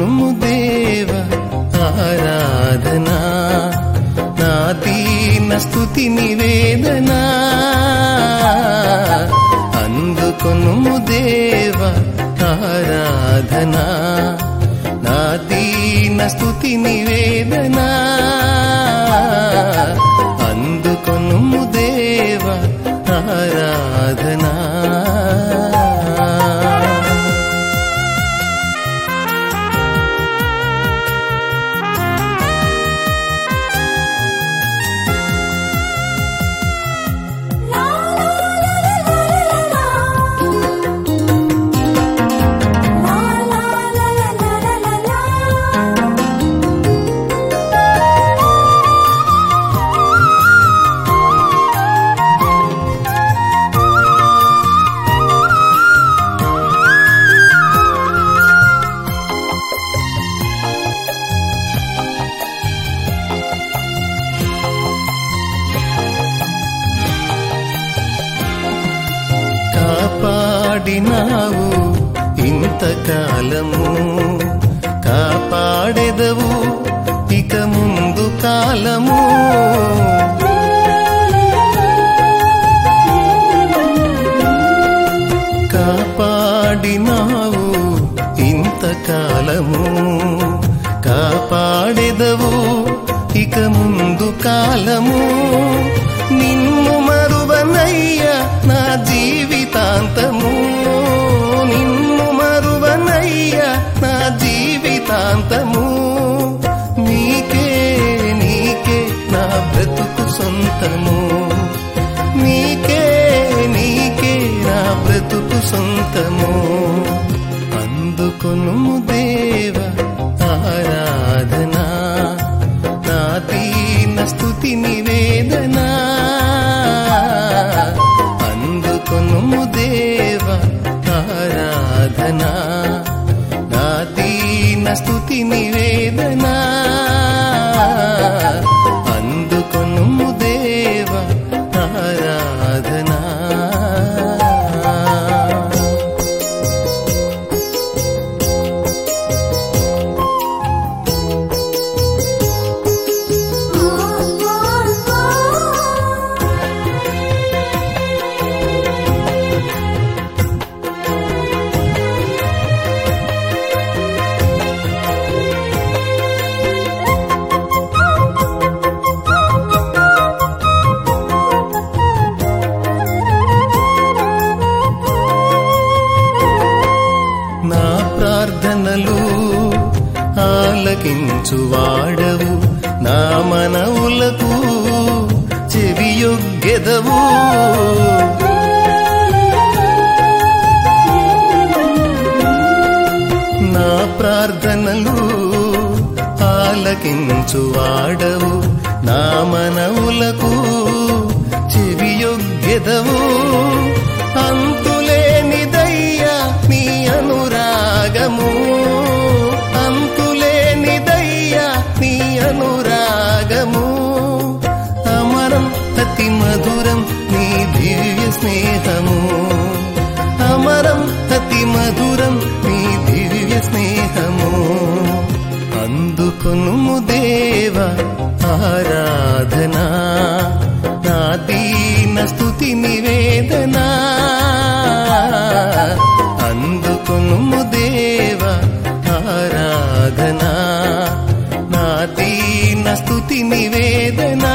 అందుకొనుము దేవ ఆరాధనా నా దీన స్థుతి నివేదన అందుకొనుము దేవ ఆరాధనా నా దీన స్థుతి నివేదన అందుకొనుము దేవ ఆరాధనా కాపాడినావు ఇంతకాలము కాపాడెదవు ఇక ముందు కాలము కాపాడినావు ఇంతకాలము కాపాడెదవు ఇక ముందు కాలము నిన్ను మరువనయ్య నా జీవితాంతము నిన్ను మరువనయ్య నా జీవితాంతము నీకే నీకే నా బ్రతుకు సొంతము నీకే నీకే నా బ్రతుకు సొంతము అందుకొను దేవ ఆరాధనా నా దీన స్థుతి నివేదన అందుకొను దేవ ఆరాధనా నా దీన స్థుతి నివేదన అందుకొను దేవ ఆరాధనా నా ప్రార్థనలు ఆలకించు వాడవు నా మనవులకు చెవియొగ్గెదవు నా ప్రార్థనలు ఆలకించు వాడవు నా మనవులకు చెవియొగ్గెదవు అంతులేనిదయ్యా నీ అనురాగము అంతులేనిదయ్యా నీ అనురాగము అమరం అతి మధురం నీ దివ్య స్నేహము అమరం అతి మధురం నీ దివ్య స్నేహము అందుకొనుము దేవ ఆరాధనా నా దీన స్థుతి నివేదన అందుకొనుము దేవ ఆరాధనా నా దీన స్థుతి నివేదన